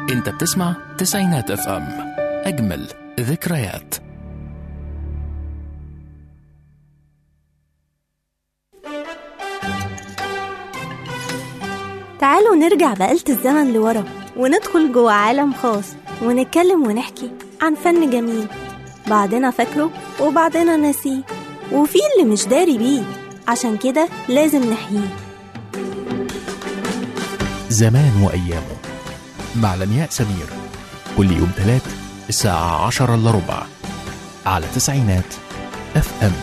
انت بتسمع تسعينات اف ام اجمل ذكريات تعالوا نرجع بآلة الزمن لورا وندخل جوه عالم خاص ونتكلم ونحكي عن فن جميل بعضنا فاكره وبعضنا ناسيه وفي اللي مش داري بيه عشان كده لازم نحييه زمان وأيامه مع لمياء سمير كل يوم تلات الساعة عشرة إلا ربع على تسعينات اف ام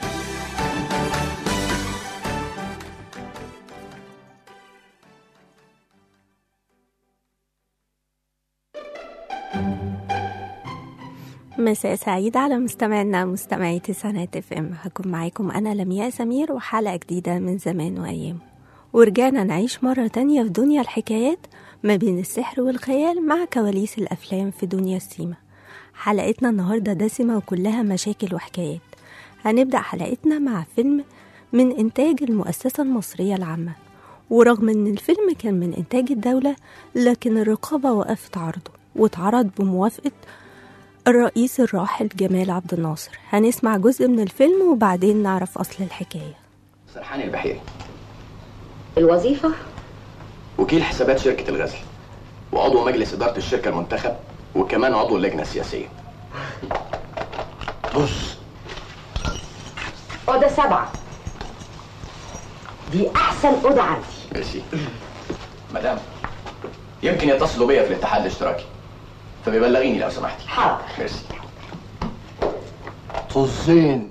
مساء سعيد على مستمعينا مستمعي تسعينات اف ام هكون معاكم انا لمياء سمير وحلقه جديده من زمان وايام ورجعنا نعيش مرة تانية في دنيا الحكايات ما بين السحر والخيال مع كواليس الأفلام في دنيا السيما حلقتنا النهاردة دسمة وكلها مشاكل وحكايات هنبدأ حلقتنا مع فيلم من إنتاج المؤسسة المصرية العامة ورغم إن الفيلم كان من إنتاج الدولة لكن الرقابة وقفت عرضه واتعرض بموافقة الرئيس الراحل جمال عبد الناصر هنسمع جزء من الفيلم وبعدين نعرف أصل الحكاية سرحان البحيري الوظيفة وكيل حسابات شركة الغزل وعضو مجلس إدارة الشركة المنتخب وكمان عضو اللجنة السياسية بص أوضة سبعة دي أحسن أوضة عندي ميرسي مدام يمكن يتصلوا بيا في الاتحاد الاشتراكي فبيبلغيني لو سمحتي حاضر ميرسي طزين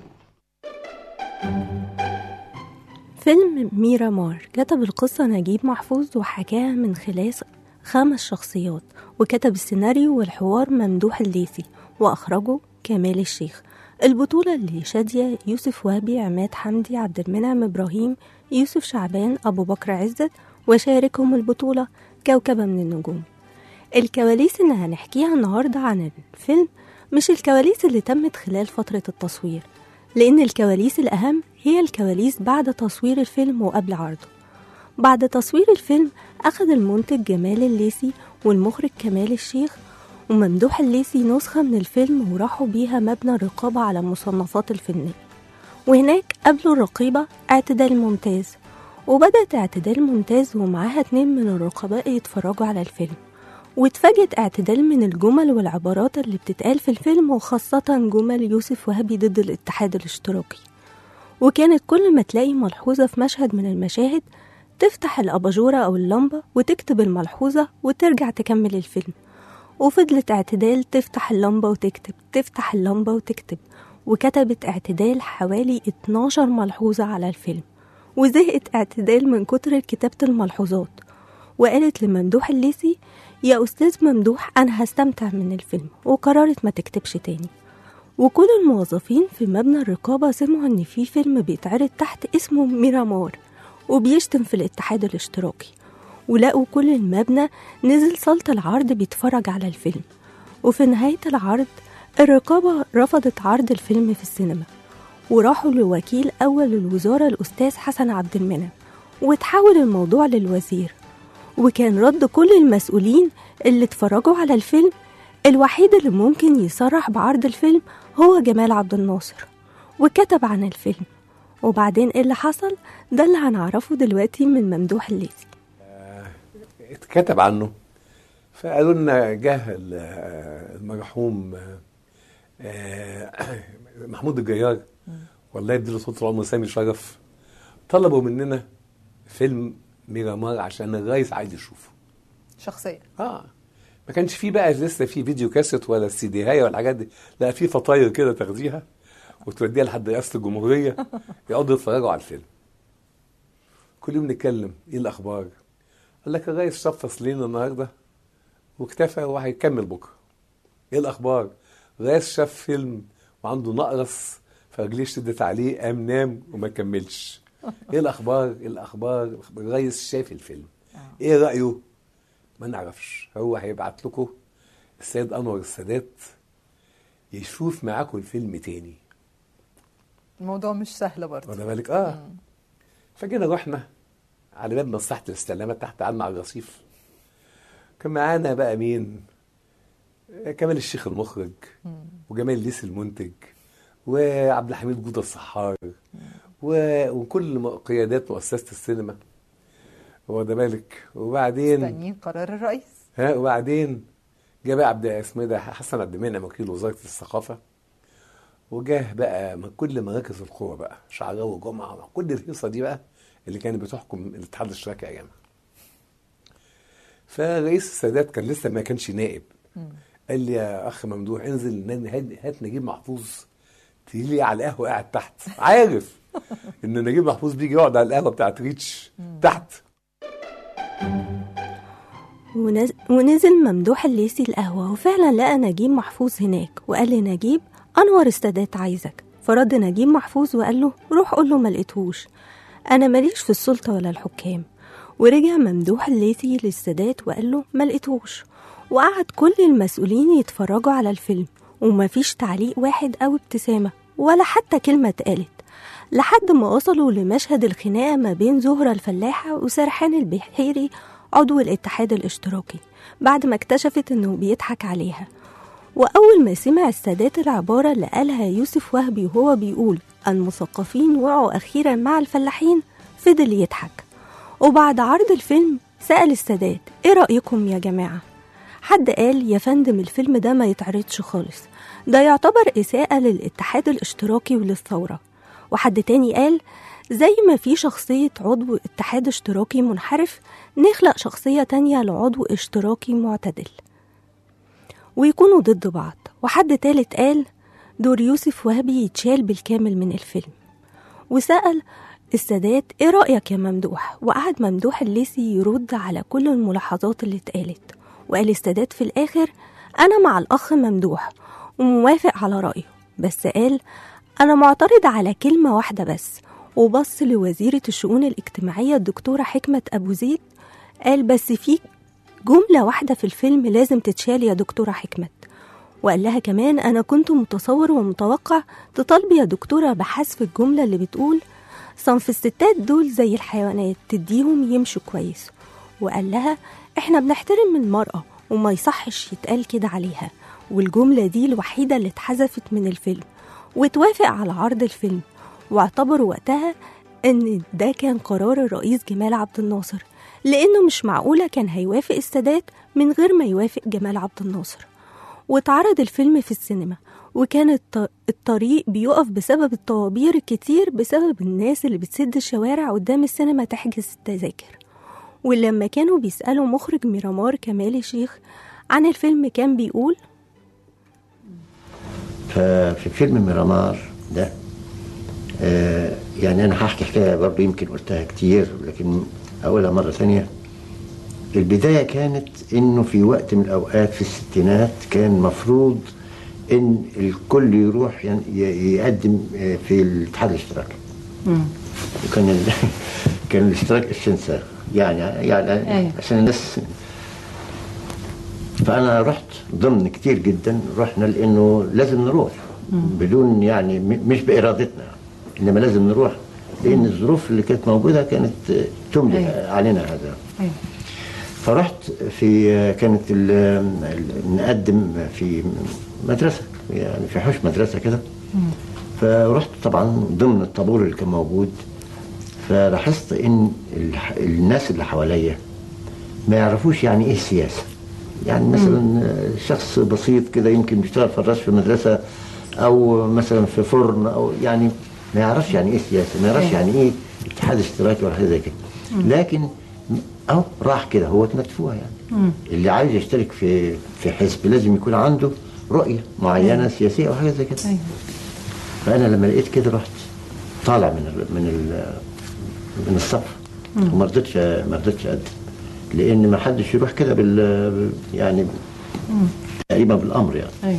فيلم ميرا مار كتب القصة نجيب محفوظ وحكاها من خلال خمس شخصيات وكتب السيناريو والحوار ممدوح الليثي وأخرجه كمال الشيخ البطولة اللي شادية يوسف وهبي عماد حمدي عبد المنعم إبراهيم يوسف شعبان أبو بكر عزت وشاركهم البطولة كوكبة من النجوم الكواليس اللي هنحكيها النهاردة عن الفيلم مش الكواليس اللي تمت خلال فترة التصوير لأن الكواليس الأهم هي الكواليس بعد تصوير الفيلم وقبل عرضه بعد تصوير الفيلم أخذ المنتج جمال الليثي والمخرج كمال الشيخ وممدوح الليثي نسخة من الفيلم وراحوا بيها مبنى الرقابة على المصنفات الفنية وهناك قابلوا الرقيبة اعتدال ممتاز وبدأت اعتدال ممتاز ومعاها اتنين من الرقباء يتفرجوا على الفيلم واتفاجئت اعتدال من الجمل والعبارات اللي بتتقال في الفيلم وخاصة جمل يوسف وهبي ضد الاتحاد الاشتراكي وكانت كل ما تلاقي ملحوظة في مشهد من المشاهد تفتح الأباجورة أو اللمبة وتكتب الملحوظة وترجع تكمل الفيلم وفضلت اعتدال تفتح اللمبة وتكتب تفتح اللمبة وتكتب وكتبت اعتدال حوالي 12 ملحوظة على الفيلم وزهقت اعتدال من كتر كتابة الملحوظات وقالت لممدوح الليثي يا أستاذ ممدوح أنا هستمتع من الفيلم وقررت ما تكتبش تاني وكل الموظفين في مبنى الرقابة سمعوا إن في فيلم بيتعرض تحت اسمه ميرامار وبيشتم في الاتحاد الاشتراكي ولقوا كل المبنى نزل صالة العرض بيتفرج على الفيلم وفي نهاية العرض الرقابة رفضت عرض الفيلم في السينما وراحوا لوكيل أول الوزارة الأستاذ حسن عبد المنعم وتحول الموضوع للوزير وكان رد كل المسؤولين اللي اتفرجوا على الفيلم الوحيد اللي ممكن يصرح بعرض الفيلم هو جمال عبد الناصر وكتب عن الفيلم وبعدين ايه اللي حصل ده اللي هنعرفه دلوقتي من ممدوح الليثي اتكتب عنه فقالوا لنا جه ال- المرحوم آه، محمود الجيار والله يديله صوت العمر سامي شرف طلبوا مننا فيلم ميرامار عشان الرئيس عايز يشوفه شخصيا اه ما كانش فيه بقى لسه فيه فيديو كاسيت ولا السي دي هاي ولا الحاجات دي لا في فطاير كده تاخديها وتوديها لحد رئاسه الجمهوريه يقعدوا يتفرجوا على الفيلم كل يوم نتكلم ايه الاخبار قال لك الرئيس شاف فصلين النهارده واكتفى وهيكمل بكره ايه الاخبار الرئيس شاف فيلم وعنده نقرس فرجليه شدت عليه قام نام وما كملش ايه الاخبار ايه الاخبار الرئيس شاف الفيلم ايه رايه ما نعرفش هو هيبعت لكم السيد انور السادات يشوف معاكم الفيلم تاني الموضوع مش سهل برضه واخد بالك اه فجينا رحنا على باب مصلحه الاستلامه تحت علم على الرصيف كان معانا بقى مين كمال الشيخ المخرج وجمال الليثي المنتج وعبد الحميد جودة الصحار و- وكل م- قيادات مؤسسة السينما واخد بالك وبعدين مستنيين قرار الرئيس ها وبعدين جه بقى عبد اسمه إيه ده حسن عبد المنعم وكيل وزاره الثقافه وجاه بقى من كل مراكز القوى بقى شعراوي وجمعه كل الهيصه دي بقى اللي كانت بتحكم الاتحاد الاشتراكي ايامها فرئيس السادات كان لسه ما كانش نائب قال لي يا اخ ممدوح انزل ن- هات- هات نجيب محفوظ تيجي لي على القهوه قاعد تحت عارف ان نجيب محفوظ بيجي يقعد على القهوه بتاعت ريتش تحت ونز... ونزل ممدوح الليثي القهوة وفعلا لقى نجيب محفوظ هناك وقال لنجيب أنور السادات عايزك فرد نجيب محفوظ وقال له روح قول له ما لقيتهوش أنا ماليش في السلطة ولا الحكام ورجع ممدوح الليثي للسادات وقال له ما لقيتهوش وقعد كل المسؤولين يتفرجوا على الفيلم ومفيش تعليق واحد أو ابتسامة ولا حتى كلمة اتقالت لحد ما وصلوا لمشهد الخناقة ما بين زهرة الفلاحة وسرحان البحيري عضو الاتحاد الاشتراكي بعد ما اكتشفت انه بيضحك عليها وأول ما سمع السادات العبارة اللي قالها يوسف وهبي وهو بيقول المثقفين وقعوا أخيرا مع الفلاحين فضل يضحك وبعد عرض الفيلم سأل السادات إيه رأيكم يا جماعة؟ حد قال يا فندم الفيلم ده ما يتعرضش خالص ده يعتبر إساءة للاتحاد الاشتراكي وللثورة وحد تاني قال زي ما في شخصية عضو اتحاد اشتراكي منحرف نخلق شخصية تانية لعضو اشتراكي معتدل ويكونوا ضد بعض وحد تالت قال دور يوسف وهبي يتشال بالكامل من الفيلم وسأل السادات ايه رأيك يا ممدوح وقعد ممدوح الليثي يرد على كل الملاحظات اللي اتقالت وقال السادات في الآخر أنا مع الأخ ممدوح وموافق على رأيه بس قال أنا معترض على كلمة واحدة بس وبص لوزيرة الشؤون الاجتماعية الدكتورة حكمة أبو زيد قال بس في جملة واحدة في الفيلم لازم تتشال يا دكتورة حكمت وقال لها كمان أنا كنت متصور ومتوقع تطالبي يا دكتورة بحذف الجملة اللي بتقول صنف الستات دول زي الحيوانات تديهم يمشوا كويس وقال لها احنا بنحترم المرأة وما يصحش يتقال كده عليها والجملة دي الوحيدة اللي اتحذفت من الفيلم واتوافق على عرض الفيلم واعتبروا وقتها ان ده كان قرار الرئيس جمال عبد الناصر لانه مش معقولة كان هيوافق السادات من غير ما يوافق جمال عبد الناصر واتعرض الفيلم في السينما وكان الط- الطريق بيقف بسبب الطوابير الكتير بسبب الناس اللي بتسد الشوارع قدام السينما تحجز التذاكر ولما كانوا بيسألوا مخرج ميرامار كمال الشيخ عن الفيلم كان بيقول ففي فيلم ميرامار ده آه يعني انا هحكي حكايه برضه يمكن قلتها كتير لكن اقولها مره ثانيه البدايه كانت انه في وقت من الاوقات في الستينات كان مفروض ان الكل يروح ين- ي- يقدم آه، في الاتحاد الاشتراكي وكان ال... كان الاشتراك الشنسة يعني يعني أيوة. عشان الناس فانا رحت ضمن كتير جدا رحنا لانه لازم نروح بدون يعني م- مش بارادتنا انما لازم نروح لان الظروف اللي كانت موجوده كانت آه، تملي أيوة. علينا هذا أيوة. فرحت في كانت ال- ال- نقدم في مدرسه يعني في حوش مدرسه كده فرحت طبعا ضمن الطابور اللي كان موجود فلاحظت ان الح- الناس اللي حواليا ما يعرفوش يعني ايه سياسه يعني مثلا شخص بسيط كده يمكن بيشتغل فراش في مدرسه او مثلا في فرن او يعني ما يعرفش يعني ايه سياسه ما يعرفش يعني ايه اتحاد اشتراكي ولا حاجه زي كده لكن اهو راح كده هو مدفوع يعني اللي عايز يشترك في في حزب لازم يكون عنده رؤيه معينه سياسيه او حاجه زي كده أيوة. فانا لما لقيت كده رحت طالع من ال من ال من الصف وما رضيتش ما رضيتش اقدم لان ما حدش يروح كده بال يعني تقريبا بالامر يعني أيوة.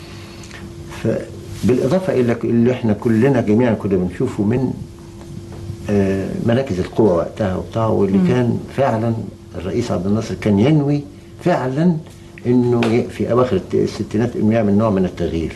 فبالاضافه الى ك- اللي احنا كلنا جميعا كنا بنشوفه من آه، مراكز القوى وقتها وبتاع واللي كان فعلا الرئيس عبد الناصر كان ينوي فعلا انه ي- في اواخر الت- الستينات انه يعمل نوع من التغيير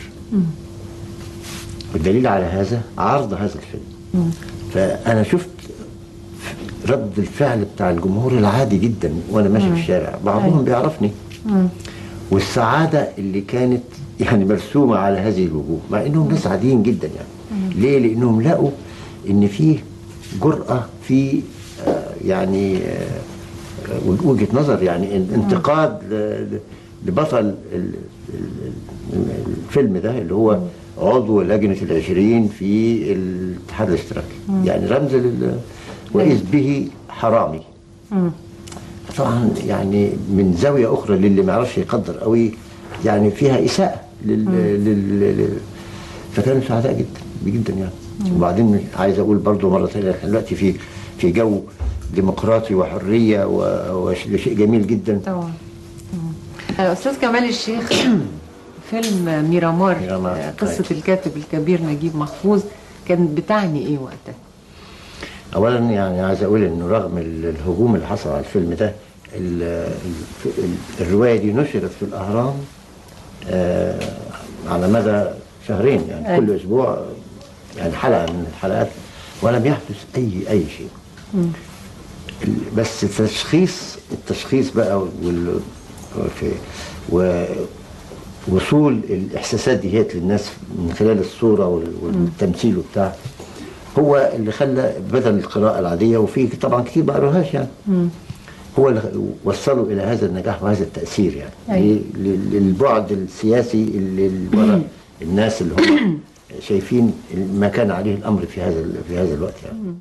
والدليل على هذا عرض هذا الفيلم فانا شفت رد الفعل بتاع الجمهور العادي جدا وانا ماشي في الشارع بعضهم بيعرفني والسعاده اللي كانت يعني مرسومه على هذه الوجوه مع انهم ناس عاديين جدا يعني ليه لانهم لقوا ان فيه جرأه في آه، يعني آه، وجهه نظر يعني ان- انتقاد ل- ل- لبطل ال- ال- ال- الفيلم ده اللي هو عضو لجنه العشرين في الاتحاد الاشتراكي يعني رمز لل واذ به حرامي طبعا يعني من زاويه اخرى للي ما يعرفش يقدر قوي يعني فيها اساءه لل, لل... لل... فكانوا سعداء جدا جدا يعني وبعدين عايز اقول برضو مره ثانيه احنا دلوقتي في في جو ديمقراطي وحريه و- وشيء جميل جدا طبعا آه، استاذ كمال الشيخ فيلم ميرامار ميرامار، آه، قصه طيب. الكاتب الكبير نجيب محفوظ كانت بتعني ايه وقتها؟ اولا يعني عايز اقول انه رغم ال- الهجوم اللي حصل على الفيلم ده ال- ال- ال- الروايه دي نشرت في الاهرام آه، على مدى شهرين يعني أيوة. كل اسبوع يعني حلقه من الحلقات ولم يحدث اي اي شيء ال- بس التشخيص التشخيص بقى وال في و وصول الاحساسات دي هيت للناس من خلال الصوره وال- والتمثيل وبتاع هو اللي خلى بدل القراءه العاديه وفي طبعا كتير ما قروهاش يعني هو اللي وصلوا الى هذا النجاح وهذا التاثير يعني أيوة. ل- ل- للبعد السياسي اللي اللي ورا الناس اللي هم شايفين ما كان عليه الامر في هذا ال- في هذا الوقت يعني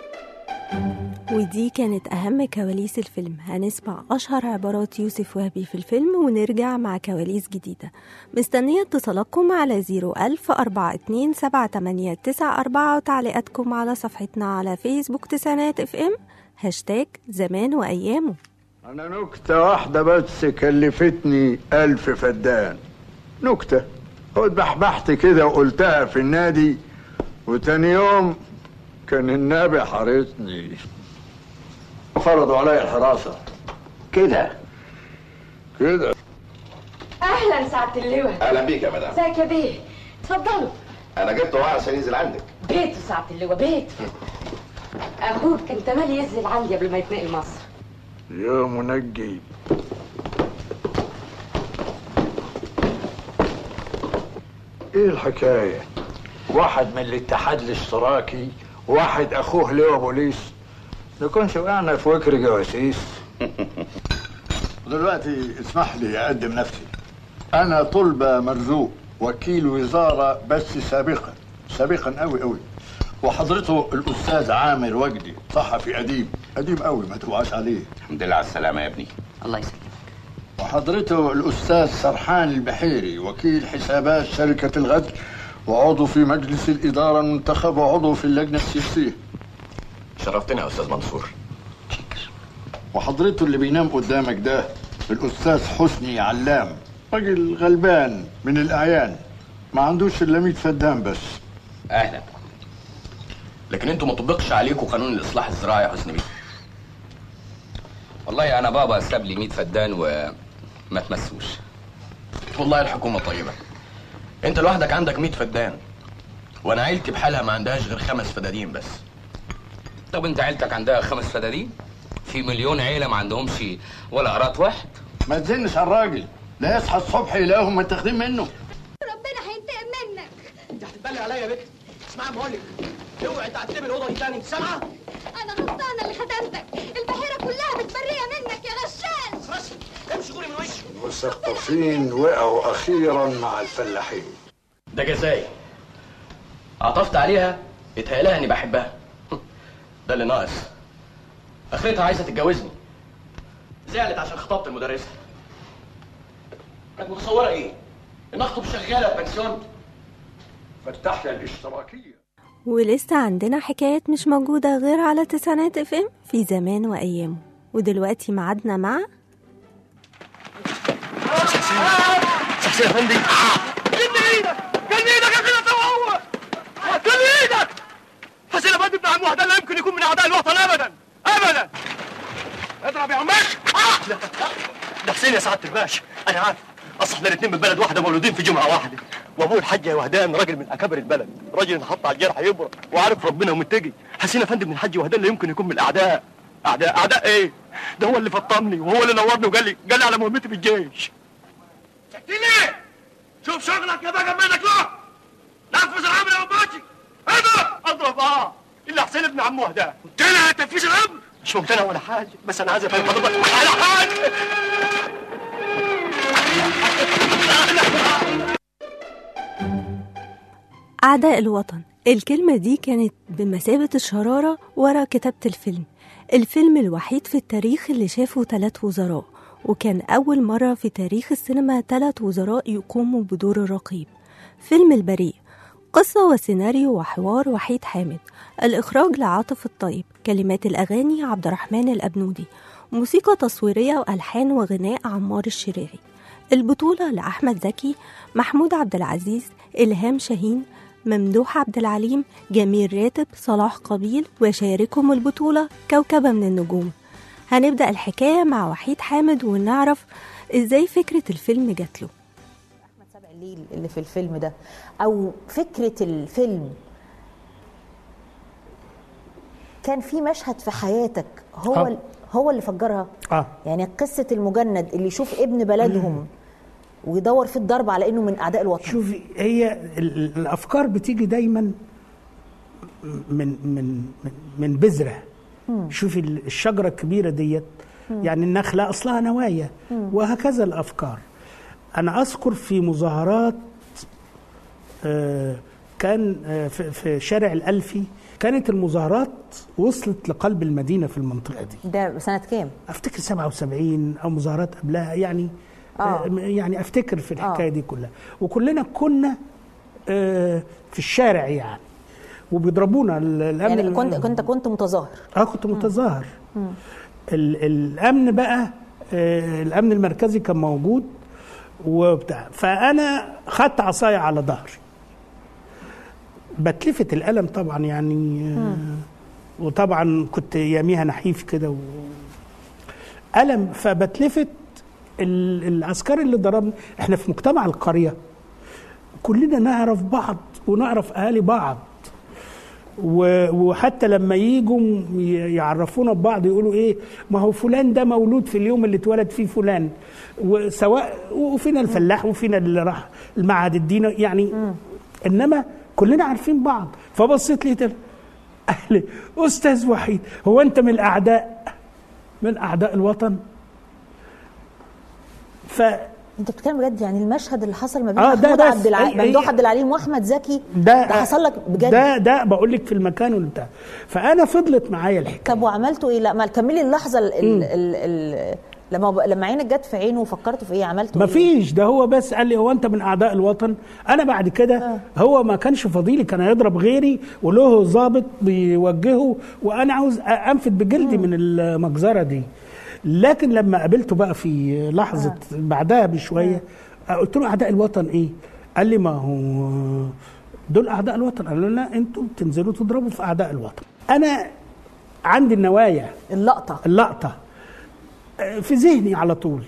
ودي كانت أهم كواليس الفيلم هنسمع أشهر عبارات يوسف وهبي في الفيلم ونرجع مع كواليس جديدة مستنية اتصالاتكم على 01000 427 وتعليقاتكم على صفحتنا على فيسبوك تسعينات اف ام هاشتاج زمان وأيامه أنا نكتة واحدة بس كلفتني ألف فدان نكتة خد بحبحت كده وقلتها في النادي وتاني يوم كان النبي حارسني فرضوا عليا الحراسة كده كده اهلا سعاده اللواء اهلا بيك يا مدام ازيك يا بيه اتفضلوا انا جبت وعد عشان ينزل عندك بيته سعاده اللواء بيته اخوك كان تملي ينزل عندي قبل ما يتنقل مصر يا منجي ايه الحكاية واحد من الاتحاد الاشتراكي واحد اخوه لواء بوليس نكونش وقعنا في وكر جواسيس دلوقتي اسمح لي اقدم نفسي انا طلبة مرزوق وكيل وزارة بس سابقا سابقا قوي قوي وحضرته الاستاذ عامر وجدي صحفي قديم قديم قوي ما توعاش عليه الحمد لله على السلامه يا ابني الله يسلمك وحضرته الأستاذ سرحان البحيري وكيل حسابات شركة الغدر وعضو في مجلس الإدارة المنتخب وعضو في اللجنة السياسية شرفتنا يا استاذ منصور وحضرته اللي بينام قدامك ده الأستاذ حسني علام راجل غلبان من الأعيان ما عندوش إلا 100 فدان بس اهلا لكن انتوا ما طبقش عليكم قانون الاصلاح الزراعي يا حسني بيه والله انا بابا ساب لي 100 فدان وما تمسوش والله الحكومه طيبه انت لوحدك عندك 100 فدان وانا عيلتي بحالها ما عندهاش غير خمس فدادين بس طب انت عيلتك عندها خمس فدادين في مليون عيله ما عندهمش ولا قراط واحد ما تزنش على الراجل لا يصحى الصبح يلاقيهم متاخدين منه ربنا هينتقم منك انت هتتبلي عليا يا بنت اسمعي بقول لك اوعي تعتبي الاوضه دي تاني انت سامعه انا غلطانه اللي خدمتك البحيره كلها متبريه منك يا غشاش خلاص امشي غوري من وشي المثقفين وقعوا أخيرا مع الفلاحين ده جزاي عطفت عليها اتهيألها اني بحبها ده اللي ناقص اخرتها عايزه تتجوزني زعلت عشان خطبت المدرسه كانت متصوره ايه ان اخطب شغاله في بنسيون فتحنا الاشتراكية ولسه عندنا حكايات مش موجودة غير على تسعينات اف ام في زمان وأيامه ودلوقتي معادنا مع شخصيه يا فندم جن ايدك جن ايدك يا كده هو جن ايدك حسين يا فندم بن عم وحده لا يمكن يكون من اعداء الوطن ابدا ابدا اضرب يا عماش آه! لا ده حسين يا سعاده الباشا انا عارف اصل احنا الاثنين من بلد واحده مولودين في جمعه واحده وابوه الحاج يا وهدان راجل من اكابر البلد راجل انحط على الجرح يبرى وعارف ربنا ومتقي حسين افندي من الحاج وهدان لا يمكن يكون من الاعداء اعداء اعداء ايه ده هو اللي فطمني وهو اللي نورني وقال لي قال لي على مهمتي في الجيش سكتني شوف شغلك يا بقى منك لا نفذ الامر يا باشي اضرب اضرب اه الا حسين ابن عمو وهدان مقتنع تنفيذ الامر مش مقتنع ولا حاجه بس انا عايز افهم حضرتك على حاجه أعداء الوطن الكلمة دي كانت بمثابة الشرارة ورا كتابة الفيلم الفيلم الوحيد في التاريخ اللي شافه ثلاث وزراء وكان أول مرة في تاريخ السينما ثلاث وزراء يقوموا بدور الرقيب فيلم البريء قصة وسيناريو وحوار وحيد حامد الإخراج لعاطف الطيب كلمات الأغاني عبد الرحمن الأبنودي موسيقى تصويرية وألحان وغناء عمار الشريعي البطولة لأحمد زكي محمود عبد العزيز إلهام شاهين ممدوح عبد العليم جميل راتب صلاح قبيل وشاركهم البطولة كوكبة من النجوم هنبدأ الحكاية مع وحيد حامد ونعرف إزاي فكرة الفيلم جات له الليل اللي في الفيلم ده او فكره الفيلم كان في مشهد في حياتك هو آه. ال- هو اللي فجرها اه يعني قصه المجند اللي يشوف ابن بلدهم ويدور في الضرب على انه من اعداء الوطن شوفي هي ال- ال- الافكار بتيجي دايما من من من, من بذره مم. شوفي ال- الشجره الكبيره ديت مم. يعني النخله اصلها نوايا مم. وهكذا الافكار انا اذكر في مظاهرات آه، كان آه، في في شارع الالفي كانت المظاهرات وصلت لقلب المدينه في المنطقه دي ده سنه كام افتكر 77 او مظاهرات قبلها يعني آه. آه. يعني افتكر في الحكايه آه. دي كلها وكلنا كنا آه في الشارع يعني وبيضربونا ال- الامن يعني كنت كنت كنت متظاهر اه كنت متظاهر مم. ال- الامن بقى آه الامن المركزي كان موجود وبتاع فانا خدت عصايه على ظهري بتلفت القلم طبعا يعني آه وطبعا كنت ياميها نحيف كده و... قلم فبتلفت ال- العسكري اللي ضربني احنا في مجتمع القريه كلنا نعرف بعض ونعرف اهالي بعض و- وحتى لما يجوا ي- يعرفونا ببعض يقولوا ايه ما هو فلان ده مولود في اليوم اللي اتولد فيه فلان وسواء وفينا الفلاح وفينا اللي راح المعهد الديني يعني انما كلنا عارفين بعض فبصيت لي كده قال لي استاذ وحيد هو انت من الاعداء من اعداء الوطن ف انت بتتكلم بجد يعني المشهد اللي حصل ما بين آه، ده محمود بس. عبد الع... أي- ممدوح أي- عبد العليم واحمد زكي ده ده حصل لك بجد ده ده بقول لك في المكان والبتاع فانا فضلت معايا الحكايه طب وعملتوا ايه لا ما كملي اللحظه ال... مم. ال... ال... ال... لما لما عينك جت في عينه وفكرتوا في ايه عملتوا ما ايه فيش ده هو بس قال لي هو انت من اعداء الوطن انا بعد كده هو ما كانش فضيلي كان هيضرب غيري وله ضابط بيوجهه وانا عاوز انفد بجلدي من المجزره دي لكن لما قابلته بقى في لحظه بعدها بشويه قلت له اعداء الوطن ايه قال لي ما هو دول اعداء الوطن قال له لا انتوا بتنزلوا تضربوا في اعداء الوطن انا عندي النوايا اللقطه اللقطه في ذهني على طول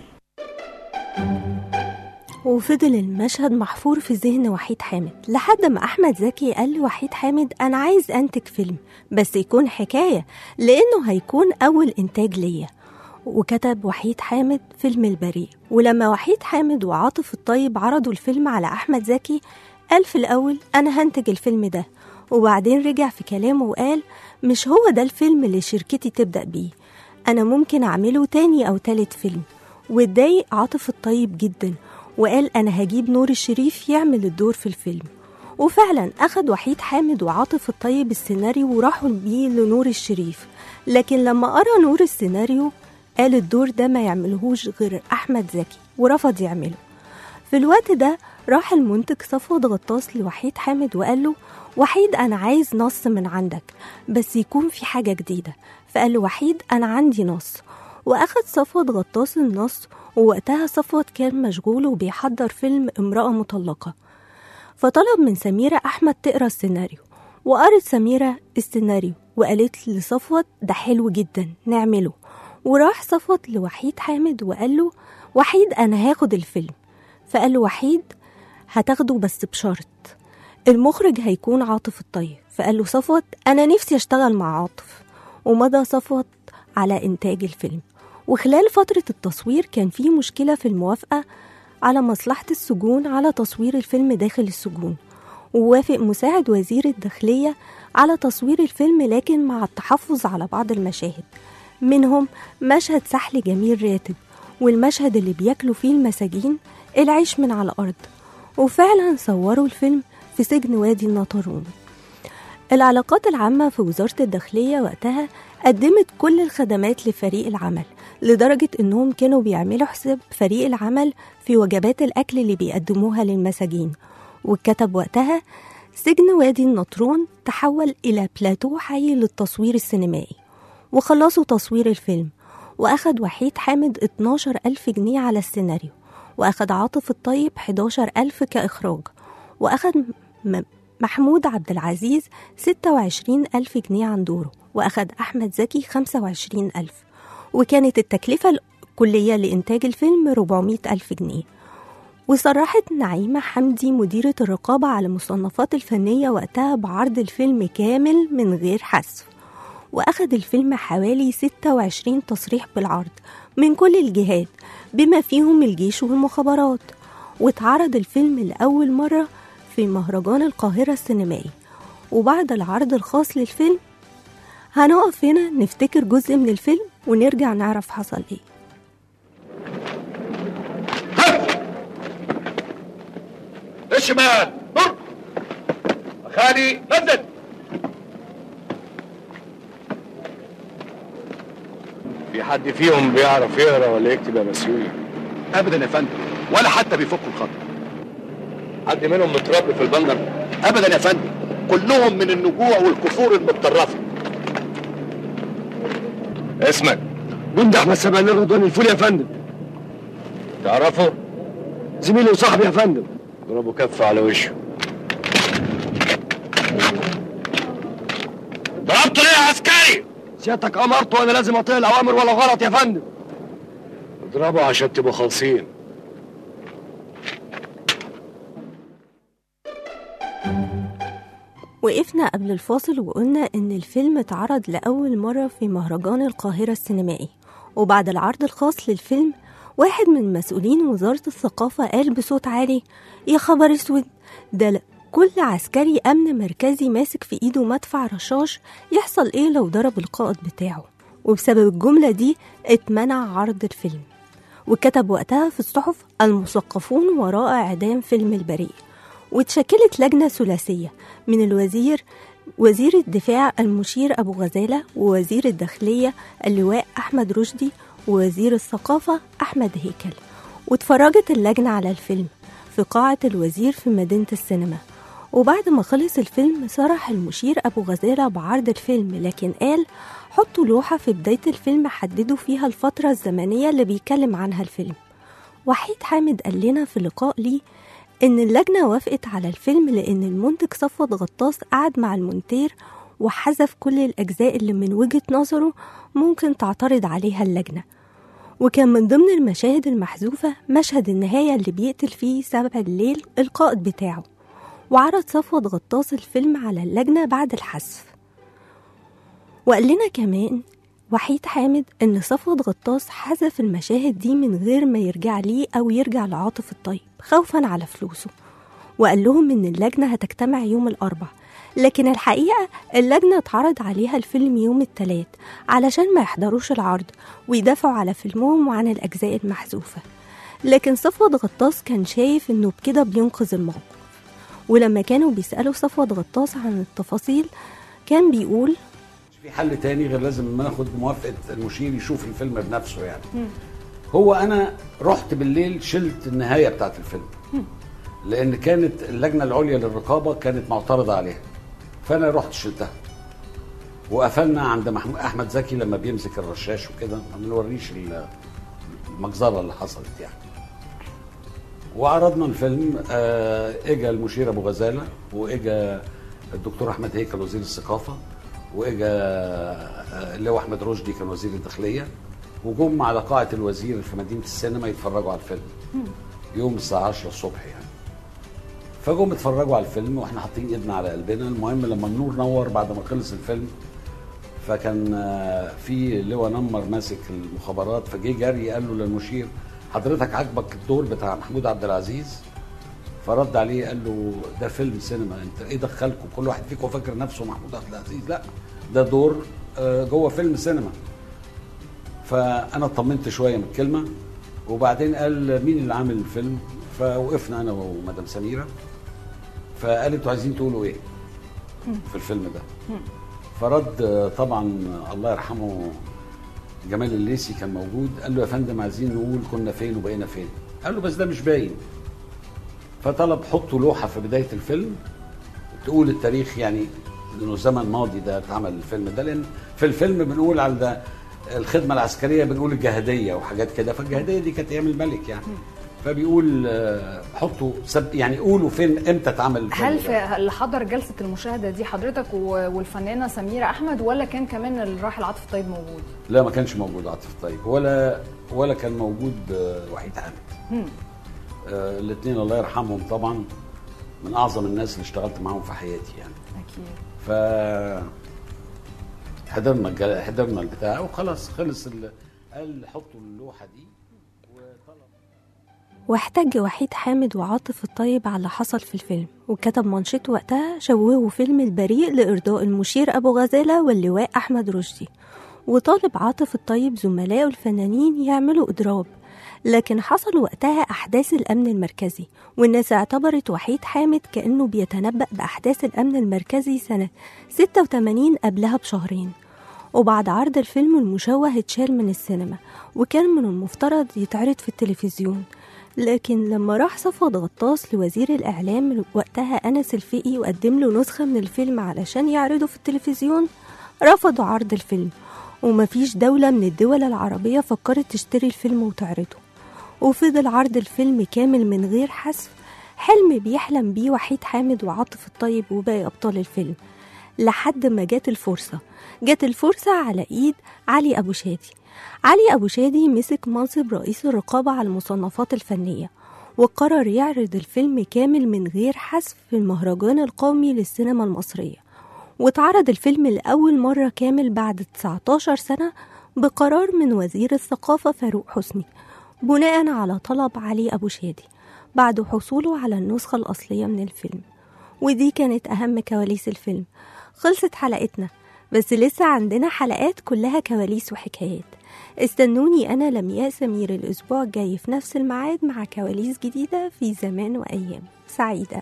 وفضل المشهد محفور في ذهن وحيد حامد لحد ما أحمد زكي قال لوحيد حامد أنا عايز أنتج فيلم بس يكون حكاية لأنه هيكون أول إنتاج ليا وكتب وحيد حامد فيلم البريء ولما وحيد حامد وعاطف الطيب عرضوا الفيلم على أحمد زكي قال في الأول أنا هنتج الفيلم ده وبعدين رجع في كلامه وقال مش هو ده الفيلم اللي شركتي تبدأ بيه أنا ممكن أعمله تاني أو تالت فيلم واتضايق عاطف الطيب جدا وقال أنا هجيب نور الشريف يعمل الدور في الفيلم وفعلا أخد وحيد حامد وعاطف الطيب السيناريو وراحوا بيه لنور الشريف لكن لما قرأ نور السيناريو قال الدور ده ما يعملهوش غير أحمد زكي ورفض يعمله في الوقت ده راح المنتج صفوت غطاس لوحيد حامد وقال له وحيد أنا عايز نص من عندك بس يكون في حاجة جديدة فقال له وحيد أنا عندي نص وأخد صفوت غطاس النص ووقتها صفوت كان مشغول وبيحضر فيلم امرأة مطلقة فطلب من سميرة أحمد تقرا السيناريو وقرت سميرة السيناريو وقالت لصفوت ده حلو جدا نعمله وراح صفوت لوحيد حامد وقال له وحيد أنا هاخد الفيلم فقال له وحيد هتاخده بس بشرط المخرج هيكون عاطف الطيب فقال له صفوت أنا نفسي أشتغل مع عاطف ومضى صفوت على إنتاج الفيلم وخلال فترة التصوير كان في مشكلة في الموافقة على مصلحة السجون على تصوير الفيلم داخل السجون ووافق مساعد وزير الداخلية على تصوير الفيلم لكن مع التحفظ على بعض المشاهد منهم مشهد سحل جميل راتب والمشهد اللي بياكلوا فيه المساجين العيش من على الأرض وفعلا صوروا الفيلم في سجن وادي النطرون العلاقات العامة في وزارة الداخلية وقتها قدمت كل الخدمات لفريق العمل لدرجة إنهم كانوا بيعملوا حساب فريق العمل في وجبات الأكل اللي بيقدموها للمساجين واتكتب وقتها سجن وادي النطرون تحول إلى بلاتو حي للتصوير السينمائي وخلصوا تصوير الفيلم وأخد وحيد حامد 12 ألف جنيه على السيناريو وأخد عاطف الطيب 11 ألف كإخراج وأخد م- محمود عبد العزيز 26 ألف جنيه عن دوره وأخد أحمد زكي 25 ألف وكانت التكلفة الكلية لإنتاج الفيلم 400 ألف جنيه وصرحت نعيمة حمدي مديرة الرقابة على المصنفات الفنية وقتها بعرض الفيلم كامل من غير حذف وأخد الفيلم حوالي 26 تصريح بالعرض من كل الجهات بما فيهم الجيش والمخابرات واتعرض الفيلم لأول مرة في مهرجان القاهرة السينمائي وبعد العرض الخاص للفيلم هنقف هنا نفتكر جزء من الفيلم ونرجع نعرف حصل ايه الشمال ضرب خالي نزل في حد فيهم بيعرف يقرا ولا يكتب يا مسيوني ابدا يا فندم ولا حتى بيفكوا الخط حد منهم متربي في البندر ابدا يا فندم كلهم من النجوع والكفور المتطرفه اسمك جندي احمد سبعين رضوان الفول يا فندم تعرفه زميلي وصاحبي يا فندم ضربه كف على وشه ضربته ليه يا عسكري سيادتك امرت وانا لازم اطيع الاوامر ولا غلط يا فندم اضربه عشان تبقوا خالصين وقفنا قبل الفاصل وقلنا إن الفيلم اتعرض لأول مرة في مهرجان القاهرة السينمائي وبعد العرض الخاص للفيلم واحد من مسؤولين وزارة الثقافة قال بصوت عالي يا خبر اسود ده ل- كل عسكري أمن مركزي ماسك في إيده مدفع رشاش يحصل إيه لو ضرب القائد بتاعه وبسبب الجملة دي اتمنع عرض الفيلم وكتب وقتها في الصحف المثقفون وراء إعدام فيلم البريء واتشكلت لجنة ثلاثية من الوزير وزير الدفاع المشير أبو غزالة ووزير الداخلية اللواء أحمد رشدي ووزير الثقافة أحمد هيكل واتفرجت اللجنة على الفيلم في قاعة الوزير في مدينة السينما وبعد ما خلص الفيلم صرح المشير أبو غزالة بعرض الفيلم لكن قال حطوا لوحة في بداية الفيلم حددوا فيها الفترة الزمنية اللي بيتكلم عنها الفيلم وحيد حامد قال لنا في لقاء ليه إن اللجنة وافقت على الفيلم لأن المنتج صفوت غطاس قعد مع المونتير وحذف كل الأجزاء اللي من وجهة نظره ممكن تعترض عليها اللجنة وكان من ضمن المشاهد المحذوفة مشهد النهاية اللي بيقتل فيه سبع الليل القائد بتاعه وعرض صفوت غطاس الفيلم على اللجنة بعد الحذف وقال لنا كمان وحيد حامد إن صفوت غطاس حذف المشاهد دي من غير ما يرجع ليه أو يرجع لعاطف الطيب خوفا على فلوسه وقال لهم إن اللجنة هتجتمع يوم الأربع لكن الحقيقة اللجنة اتعرض عليها الفيلم يوم التلات علشان ما يحضروش العرض ويدافعوا على فيلمهم وعن الأجزاء المحذوفة لكن صفوت غطاس كان شايف إنه بكده بينقذ الموقف ولما كانوا بيسألوا صفوت غطاس عن التفاصيل كان بيقول في حل تاني غير لازم ناخد موافقه المشير يشوف الفيلم بنفسه يعني هو انا رحت بالليل شلت النهايه بتاعت الفيلم لان كانت اللجنه العليا للرقابه كانت معترضه عليها فانا رحت شلتها وقفلنا عند محمود احمد زكي لما بيمسك الرشاش وكده ما بنوريش ال- المجزره اللي حصلت يعني وعرضنا الفيلم آه، اجا المشير ابو غزاله واجا الدكتور احمد هيكل وزير الثقافه واجا آه، اللواء احمد رشدي كان وزير الداخليه وجم على قاعه الوزير في مدينه السينما يتفرجوا على الفيلم يوم الساعه 10 الصبح يعني فجم اتفرجوا على الفيلم واحنا حاطين ايدنا على قلبنا المهم لما النور نور بعد ما خلص الفيلم فكان آه، في لواء نمر ماسك المخابرات فجه جري قال له للمشير حضرتك عاجبك الدور بتاع محمود عبد العزيز فرد عليه قال له ده فيلم سينما انت ايه دخلكم كل واحد فيكم فاكر نفسه محمود عبد العزيز لا ده دور آه، جوه فيلم سينما فانا اطمنت شويه من الكلمه وبعدين قال مين اللي عامل الفيلم فوقفنا انا ومدام سميره فقال انتوا عايزين تقولوا ايه في الفيلم ده فرد آه، طبعا الله يرحمه جمال الليسي كان موجود قال له يا فندم عايزين نقول كنا فين وبقينا فين قال له بس ده مش باين فطلب حطوا لوحه في بدايه الفيلم تقول التاريخ يعني انه زمن ماضي ده اتعمل الفيلم ده لان في الفيلم بنقول على ده الخدمه العسكريه بنقول الجهاديه وحاجات كده فالجهاديه دي كانت ايام الملك يعني فبيقول آه، حطوا سب يعني قولوا فين امتى اتعمل الفيلم هل ده. في اللي حضر جلسه المشاهده دي حضرتك و- والفنانه سميره احمد ولا كان كمان الراحل عاطف طيب موجود؟ لا ما كانش موجود عاطف طيب ولا ولا كان موجود آه، وحيد حامد مم. آه الاثنين الله يرحمهم طبعا من اعظم الناس اللي اشتغلت معاهم في حياتي يعني اكيد ف حضرنا الجل- حضرنا البتاع وخلاص خلص ال... قال حطوا اللوحه دي واحتج وحيد حامد وعاطف الطيب على اللي حصل في الفيلم وكتب منشط وقتها شوهوا فيلم البريء لإرضاء المشير أبو غزالة واللواء أحمد رشدي وطالب عاطف الطيب زملائه الفنانين يعملوا إضراب لكن حصل وقتها أحداث الأمن المركزي والناس اعتبرت وحيد حامد كأنه بيتنبأ بأحداث الأمن المركزي سنة 86 قبلها بشهرين وبعد عرض الفيلم المشوه اتشال من السينما وكان من المفترض يتعرض في التلفزيون لكن لما راح صفوت غطاس لوزير الإعلام وقتها أنس الفقي وقدم له نسخة من الفيلم علشان يعرضه في التلفزيون رفضوا عرض الفيلم ومفيش دولة من الدول العربية فكرت تشتري الفيلم وتعرضه وفضل عرض الفيلم كامل من غير حذف حلم بيحلم بيه وحيد حامد وعاطف الطيب وباقي أبطال الفيلم لحد ما جات الفرصة جات الفرصة على إيد علي أبو شادي علي أبو شادي مسك منصب رئيس الرقابة على المصنفات الفنية وقرر يعرض الفيلم كامل من غير حذف في المهرجان القومي للسينما المصرية واتعرض الفيلم لأول مرة كامل بعد 19 سنة بقرار من وزير الثقافة فاروق حسني بناء على طلب علي أبو شادي بعد حصوله على النسخة الأصلية من الفيلم ودي كانت أهم كواليس الفيلم خلصت حلقتنا بس لسه عندنا حلقات كلها كواليس وحكايات استنوني أنا لمياء سمير الأسبوع الجاي في نفس الميعاد مع كواليس جديدة في زمان وأيام سعيدة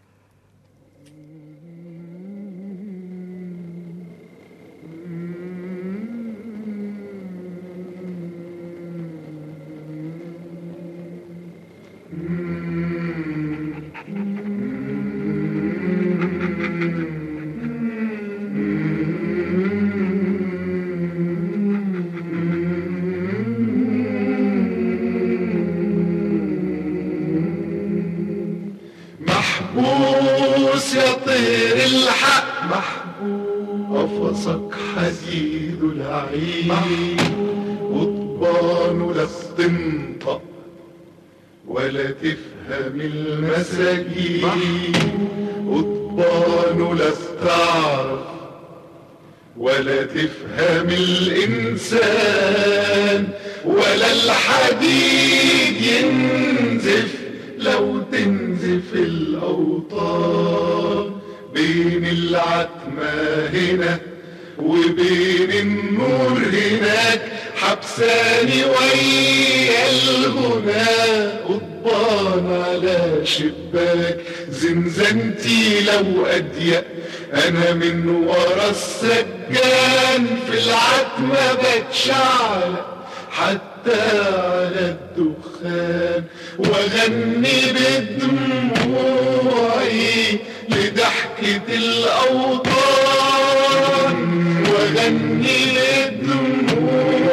محبوس يا طير الحق قفصك حديد العين وطبانه لا بتنطق ولا تفهم المساجين وطبانه لا بتعرف ولا تفهم الإنسان ولا الحديد ينزف لو تنزف الأوطان بين العتمة هنا وبين النور هناك حبساني ويا الغنى قضبان على شباك زنزانتي لو أضيق أنا من ورا السجان في العتمة بتشعلق حتى على الدخان واغني بدموعي لضحكة الأوطان واغني بدموعي